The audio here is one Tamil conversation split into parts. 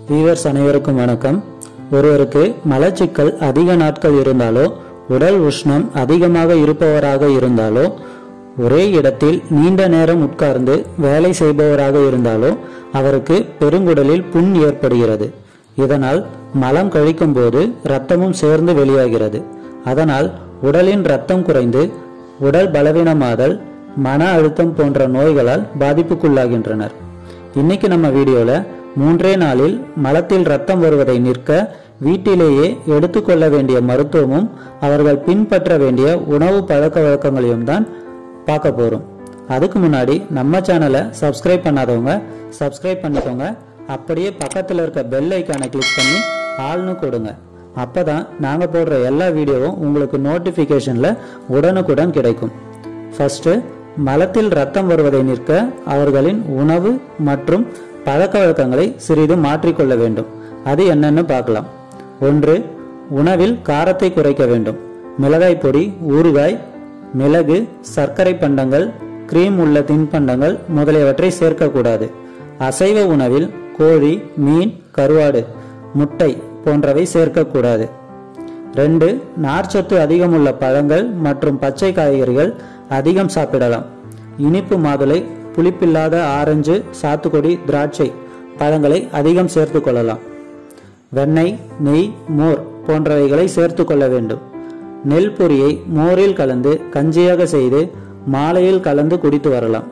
வீவர்ஸ் அனைவருக்கும் வணக்கம் ஒருவருக்கு மலச்சிக்கல் அதிக நாட்கள் இருந்தாலோ உடல் உஷ்ணம் அதிகமாக இருப்பவராக இருந்தாலோ ஒரே இடத்தில் நீண்ட நேரம் உட்கார்ந்து வேலை செய்பவராக இருந்தாலோ அவருக்கு பெருங்குடலில் புண் ஏற்படுகிறது இதனால் மலம் கழிக்கும் போது இரத்தமும் சேர்ந்து வெளியாகிறது அதனால் உடலின் இரத்தம் குறைந்து உடல் பலவீனமாதல் மன அழுத்தம் போன்ற நோய்களால் பாதிப்புக்குள்ளாகின்றனர் இன்னைக்கு நம்ம வீடியோல மூன்றே நாளில் மலத்தில் ரத்தம் வருவதை நிற்க வீட்டிலேயே எடுத்துக்கொள்ள வேண்டிய மருத்துவமும் அவர்கள் பின்பற்ற வேண்டிய உணவு பழக்க வழக்கங்களையும் தான் பார்க்க போறோம் அதுக்கு முன்னாடி நம்ம சேனலை சப்ஸ்கிரைப் பண்ணாதவங்க சப்ஸ்கிரைப் பண்ணிக்கோங்க அப்படியே பக்கத்தில் இருக்க பெல் ஐக்கானை கிளிக் பண்ணி ஆள்னு கொடுங்க அப்பதான் நாங்க போடுற எல்லா வீடியோவும் உங்களுக்கு நோட்டிபிகேஷன்ல உடனுக்குடன் கிடைக்கும் ஃபர்ஸ்ட் மலத்தில் ரத்தம் வருவதை நிற்க அவர்களின் உணவு மற்றும் பழக்க வழக்கங்களை சிறிது மாற்றிக்கொள்ள வேண்டும் அது என்னன்னு பார்க்கலாம் ஒன்று உணவில் காரத்தை குறைக்க வேண்டும் மிளகாய் பொடி ஊறுகாய் மிளகு சர்க்கரை பண்டங்கள் கிரீம் உள்ள தின்பண்டங்கள் முதலியவற்றை சேர்க்கக்கூடாது அசைவ உணவில் கோழி மீன் கருவாடு முட்டை போன்றவை சேர்க்கக்கூடாது ரெண்டு நார்ச்சத்து அதிகமுள்ள பழங்கள் மற்றும் பச்சை காய்கறிகள் அதிகம் சாப்பிடலாம் இனிப்பு மாதுளை புளிப்பில்லாத ஆரஞ்சு சாத்துக்குடி திராட்சை பழங்களை அதிகம் சேர்த்து கொள்ளலாம் வெண்ணெய் நெய் மோர் போன்றவைகளை சேர்த்து கொள்ள வேண்டும் நெல் பொரியை மோரில் கலந்து கஞ்சியாக செய்து மாலையில் கலந்து குடித்து வரலாம்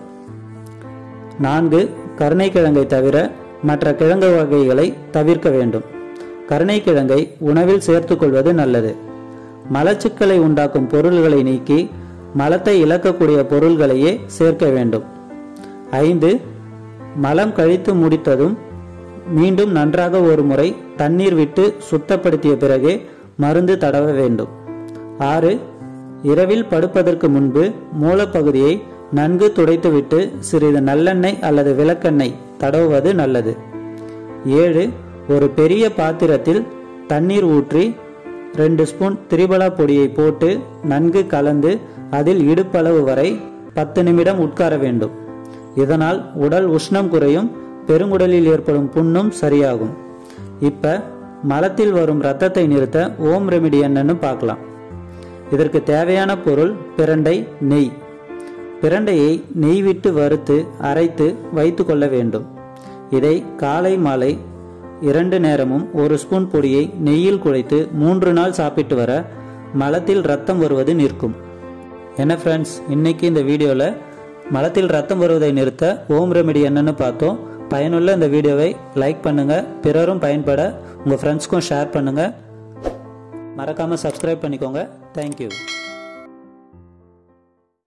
நான்கு கருணைக்கிழங்கை தவிர மற்ற கிழங்கு வகைகளை தவிர்க்க வேண்டும் கருணைக்கிழங்கை உணவில் சேர்த்துக்கொள்வது நல்லது மலச்சிக்கலை உண்டாக்கும் பொருள்களை நீக்கி மலத்தை இழக்கக்கூடிய பொருள்களையே சேர்க்க வேண்டும் ஐந்து மலம் கழித்து முடித்ததும் மீண்டும் நன்றாக ஒரு முறை தண்ணீர் விட்டு சுத்தப்படுத்திய பிறகே மருந்து தடவ வேண்டும் ஆறு இரவில் படுப்பதற்கு முன்பு மூலப்பகுதியை நன்கு துடைத்துவிட்டு சிறிது நல்லெண்ணெய் அல்லது விளக்கெண்ணெய் தடவுவது நல்லது ஏழு ஒரு பெரிய பாத்திரத்தில் தண்ணீர் ஊற்றி ரெண்டு ஸ்பூன் திரிபலா பொடியை போட்டு நன்கு கலந்து அதில் இடுப்பளவு வரை பத்து நிமிடம் உட்கார வேண்டும் இதனால் உடல் உஷ்ணம் குறையும் பெருங்குடலில் ஏற்படும் புண்ணும் சரியாகும் இப்ப மலத்தில் வரும் ரத்தத்தை நிறுத்த ஓம் ரெமிடி என்னன்னு பார்க்கலாம் இதற்கு தேவையான பொருள் பிரண்டை நெய் பிரண்டையை நெய் விட்டு வறுத்து அரைத்து வைத்து கொள்ள வேண்டும் இதை காலை மாலை இரண்டு நேரமும் ஒரு ஸ்பூன் பொடியை நெய்யில் குழைத்து மூன்று நாள் சாப்பிட்டு வர மலத்தில் ரத்தம் வருவது நிற்கும் என்ன ஃப்ரெண்ட்ஸ் இன்னைக்கு இந்த வீடியோவில் மலத்தில் ரத்தம் வருவதை நிறுத்த ஓம் ரெமெடி என்னன்னு பார்த்தோம் பயனுள்ள இந்த வீடியோவை லைக் பண்ணுங்க பிறரும் பயன்பட உங்கள் ஃப்ரெண்ட்ஸ்க்கும் ஷேர் பண்ணுங்க மறக்காமல் சப்ஸ்கிரைப் பண்ணிக்கோங்க தேங்க்யூ